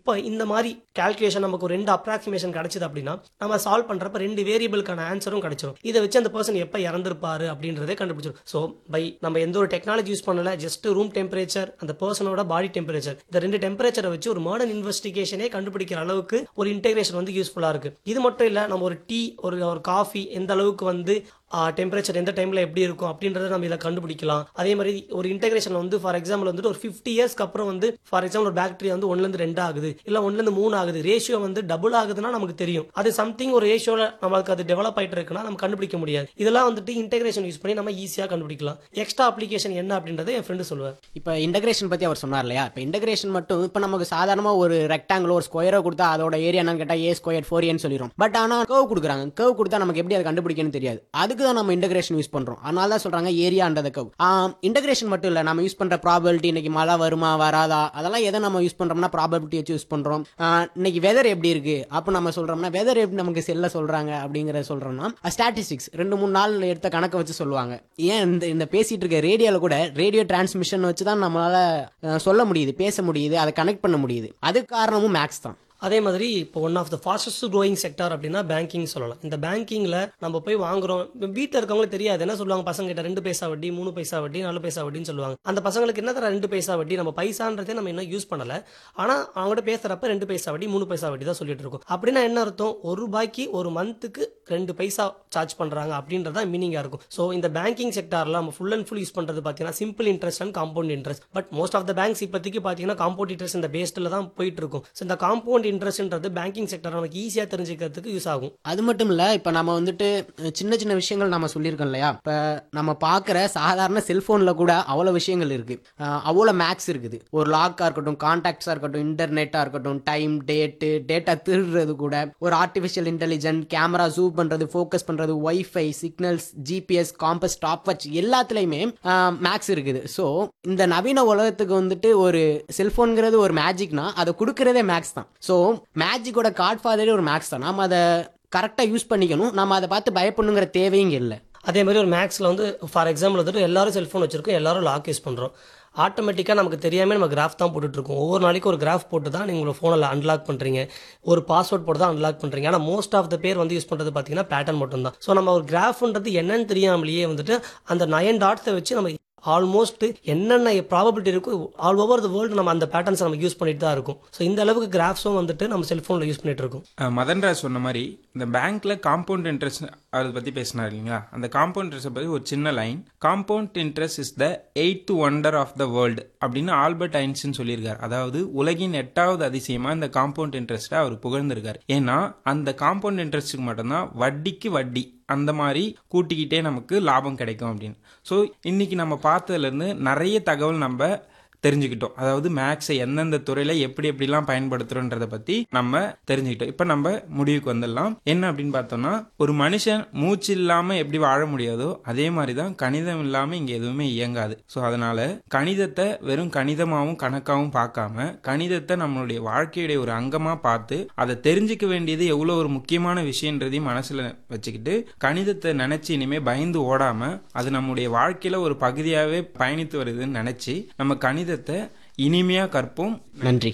இப்போ இந்த மாதிரி கால்குலேஷன் நமக்கு ஒரு ரெண்டு அப்ராக்சிமேஷன் கிடைச்சது அப்படின்னா நம்ம சால்வ் பண்றப்ப ரெண்டு வேரியபிளுக்கான ஆன்சரும் கிடைச்சிரும் இதை வச்சு அந்த பர்சன் எப்போ இறந்திருப்பாரு அப்படின்றதே கண்டுபிடிச்சிரும் ஸோ பை நம்ம எந்த ஒரு டெக்னாலஜி யூஸ் பண்ணல ஜஸ்ட் ரூம் டெம்பரேச்சர் அந்த பர்சனோட பாடி டெம்பரேச்சர் இந்த ரெண்டு டெம்பரேச்சரை வச்சு ஒரு மாடர்ன் இன்வெஸ்டிகேஷனே கண்டுபிடிக்கிற அளவுக்கு ஒரு இன்டெகிரேஷன் வந்து யூஸ்ஃபுல்லா இருக்கு இது மட்டும் இல்ல நம்ம ஒரு டீ ஒரு ஒரு காஃபி எந்த அளவுக்கு வந்து டெம்பரேச்சர் எந்த டைம்ல எப்படி இருக்கும் அப்படின்றத நம்ம இதில் கண்டுபிடிக்கலாம் அதே மாதிரி ஒரு இன்டெகிரேஷன் வந்து ஃபார் எக்ஸாம்பிள் வந்துட்டு ஒரு ஃபிஃப்டி இயர்ஸ்க்கு அப்புறம் வந்து ஃபார் எக்ஸாம்பிள் ஒரு பாக்டீரியா வந்து ஒன்ல இருந்து ரெண்டு ஆகுது இல்ல ஒன்ல இருந்து மூணு ஆகுது ரேஷியோ வந்து டபுள் ஆகுதுன்னா நமக்கு தெரியும் அது சம்திங் ஒரு ரேஷியோல நமக்கு அது டெவலப் ஆயிட்டு இருக்குன்னா நம்ம கண்டுபிடிக்க முடியாது இதெல்லாம் வந்துட்டு இன்டெகிரேஷன் யூஸ் பண்ணி நம்ம ஈஸியா கண்டுபிடிக்கலாம் எக்ஸ்ட்ரா அப்ளிகேஷன் என்ன அப்படின்றத என் ஃப்ரெண்டு சொல்லுவார் இப்போ இன்டகிரேஷன் பற்றி அவர் சொன்னார் இல்லையா இப்போ இன்டகிரேஷன் மட்டும் இப்போ நமக்கு சாதாரணமாக ஒரு ரெக்டாங்கிள் ஒரு ஸ்கொயரோ கொடுத்தா அதோட ஏரியா என்னன்னு கேட்டால் ஏ ஸ்கொயர் ஃபோர் ஏன்னு சொல்லிடும் பட் ஆனால் கர்வ் கொடுக்குறாங்க கர்வ் கொடுத்தா நமக்கு எப்படி அதை கண்டுபிடிக்கணும்னு தெரியாது அதுக்கு தான் நம்ம இன்டகிரேஷன் யூஸ் பண்ணுறோம் அதனால தான் சொல்கிறாங்க ஏரியான்றத கர்வ் இன்டகிரேஷன் மட்டும் இல்லை நம்ம யூஸ் பண்ணுற ப்ராபபிலிட்டி இன்னைக்கு மழை வருமா வராதா அதெல்லாம் எதை நம்ம யூஸ் பண்ணுறோம்னா ப்ராபபிலிட்டி வச்சு யூஸ் பண்ணுறோம் இன்னைக்கு வெதர் எப்படி இருக்கு அப்போ நம்ம சொல்கிறோம்னா வெதர் எப்படி நமக்கு செல்ல சொல்கிறாங்க அப்படிங்கிறத சொல்கிறோம்னா ஸ்டாட்டிஸ்டிக்ஸ் ரெண்டு மூணு நாள் எடுத்த கணக்கை வச்சு சொல்லுவாங்க ஏன் இந்த இந்த பேசிட்டு இருக்க ரேடியோவில் கூட ரேடியோ டிரான்ஸ்மிஷன் வச்சு தான் நம்மளால அஹ், சொல்ல முடியுது பேச முடியுது அதை கனெக்ட் பண்ண முடியுது அதுக்கு காரணமும் மேக்ஸ் தான் அதே மாதிரி இப்போ one of the fastest growing sector அப்படின்னா பேங்கிங் சொல்லலாம் இந்த பேங்கிங்ல நம்ம போய் வாங்குறோம் வீட்டில் இருக்கவங்களுக்கு தெரியாது என்ன சொல்லுவாங்க பசங்க கிட்ட ரெண்டு பைசா வட்டி மூணு பைசா வட்டி நாலு பைசா வட்டின்னு சொல்லுவாங்க அந்த பசங்களுக்கு என்ன தர ரெண்டு பைசா வட்டி நம்ம பைசான்றதே நம்ம இன்னும் யூஸ் பண்ணல ஆனா அவங்ககிட்ட பேசுறப்ப ரெண்டு பைசா வட்டி மூணு பைசா வட்டி தான் சொல்லிட்டு இருக்கோம் அப்படின்னா என்ன அர்த்தம் ஒரு ரூபாய்க்கு ஒரு மந்த்துக்கு ரெண்டு பைசா சார்ஜ் பண்றாங்க அப்படின்றதா மீனிங்கா இருக்கும் ஸோ இந்த பேங்கிங் செக்டார்ல நம்ம ஃபுல் அண்ட் ஃபுல் யூஸ் பண்றது பார்த்தீங்கன்னா simple interest and compound interest but most of the banks இப்போதைக்கு பார்த்தீங்கன்னா காம்பவுண்ட் இன்ட்ரெஸ்ட் இந்த பேஸ்டில் தான் போயிட்டு இருக்கும் ஸோ இந்த காம்பவுண்ட் இன்ட்ரெஸ்ட்ன்றது பேங்கிங் செக்டர் நமக்கு ஈஸியாக தெரிஞ்சுக்கிறதுக்கு யூஸ் ஆகும் அது மட்டும் இல்லை இப்போ நம்ம வந்துட்டு அஹ், சின்ன சின்ன விஷயங்கள் நம்ம சொல்லியிருக்கோம் இல்லையா இப்போ நம்ம பார்க்குற சாதாரண செல்ஃபோனில் கூட அவ்வளோ விஷயங்கள் இருக்குது அவ்வளோ மேக்ஸ் இருக்குது ஒரு லாக்காக இருக்கட்டும் கான்டாக்ட்ஸாக இருக்கட்டும் இன்டர்நெட்டாக இருக்கட்டும் டைம் டேட்டு டேட்டா திருடுறது கூட ஒரு ஆர்டிஃபிஷியல் இன்டெலிஜென்ட் கேமரா ஜூம் பண்ணுறது ஃபோக்கஸ் பண்ணுறது WiFi signals GPS compass tab watch எல்லாத்துலேயுமே மேக்ஸ் இருக்குது ஸோ இந்த நவீன உலகத்துக்கு வந்துட்டு ஒரு செல்ஃபோனுங்கிறது ஒரு மேஜிக்னா அதை கொடுக்கறதே மேக்ஸ் தான் ஸோ மேஜிக்கோட காட் ஃபாதரே ஒரு மேக்ஸ் தான் நம்ம அதை கரெக்டாக யூஸ் பண்ணிக்கணும் நம்ம அதை பார்த்து பயப்படணுங்கிற தேவையும் இங்கே இல்லை அதே மாதிரி ஒரு மேக்ஸில் வந்து ஃபார் எக்ஸாம்பிள் வந்துட்டு எல்லாரும் செல்ஃபோன் வச்சிருக்கோம் எல்லாரும் லாக் யூஸ் பண்ணுறோம் ஆட்டோமேட்டிக்காக நமக்கு தெரியாமல் நம்ம கிராஃப் தான் போட்டுட்டு இருக்கோம் ஒவ்வொரு நாளைக்கு ஒரு கிராஃப் போட்டு தான் நீங்கள் உங்கள் ஃபோனில் அன்லாக் பண்ணுறீங்க ஒரு பாஸ்வேர்ட் போட்டு தான் அன்லாக் பண்ணுறீங்க ஆனால் மோஸ்ட் ஆஃப் த பேர் வந்து யூஸ் பண்ணுறது பார்த்தீங்கன்னா பேட்டர்ன் மட்டும் தான் ஸோ நம்ம ஒரு கிராஃப்ன்றது என்னன்னு தெரியாமலேயே வந்துட்டு அந்த நயன் டாட்ஸை வச்சு நம்ம ஆல்மோஸ்ட் என்னென்ன ப்ராபபிலிட்டி இருக்கோ ஆல் ஓவர் த வேர்ல்டு நம்ம அந்த பேட்டர்ன்ஸ் நம்ம யூஸ் பண்ணிட்டு தான் இருக்கும் ஸோ இந்த அளவுக்கு கிராஃப்ஸும் வந்துட்டு நம்ம செல்ஃபோனில் யூஸ் பண்ணிட்டு இருக்கோம் அஹ் மதன்ராஜ் சொன்ன மாதிரி இந்த பேங்க்ல காம்பவுண்ட் இன்ட்ரெஸ்ட் அதை பத்தி பேசினார் இல்லைங்களா அந்த காம்பவுண்ட் இன்ட்ரெஸ்ட் பத்தி ஒரு சின்ன line compound interest is the eighth wonder of the world அப்படின்னு ஆல்பர்ட் ஐன்ஸ்டின் சொல்லியிருக்காரு அதாவது உலகின் எட்டாவது அதிசயமா இந்த காம்பவுண்ட் இன்ட்ரெஸ்ட்டை அவர் புகழ்ந்திருக்காரு ஏன்னா அந்த காம்பவுண்ட் இன்ட்ரெஸ்ட்டுக்கு மட்டும்தான் வட்டிக்கு வட்டி அந்த மாதிரி கூட்டிக்கிட்டே நமக்கு லாபம் கிடைக்கும் அப்படின்னு ஸோ இன்னைக்கு நம்ம பார்த்ததுலேருந்து நிறைய தகவல் நம்ம தெரிஞ்சுக்கிட்டோம் அதாவது மேக்ஸை எந்தெந்த துறையில எப்படி எப்படிலாம் பயன்படுத்துறோன்றத பத்தி நம்ம தெரிஞ்சுக்கிட்டோம் இப்போ நம்ம முடிவுக்கு வந்துடலாம் என்ன அப்படின்னு பார்த்தோம்னா ஒரு மனுஷன் மூச்சு இல்லாம எப்படி வாழ முடியாதோ அதே மாதிரி தான் கணிதம் இல்லாம இங்க எதுவுமே இயங்காது ஸோ அதனால கணிதத்தை வெறும் கணிதமாவும் கணக்காவும் பார்க்காம கணிதத்தை நம்மளுடைய வாழ்க்கையுடைய ஒரு அங்கமா பார்த்து அதை தெரிஞ்சுக்க வேண்டியது எவ்வளோ ஒரு முக்கியமான விஷயன்றதையும் மனசுல வச்சுக்கிட்டு கணிதத்தை நினைச்சு இனிமே பயந்து ஓடாம அது நம்முடைய வாழ்க்கையில ஒரு பகுதியாவே பயணித்து வருதுன்னு நினைச்சு நம்ம கணிதத்தை இனிமையா கற்போம் நன்றி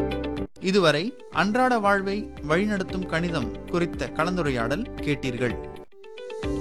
இதுவரை அன்றாட வாழ்வை வழிநடத்தும் கணிதம் குறித்த கலந்துரையாடல் கேட்டீர்கள்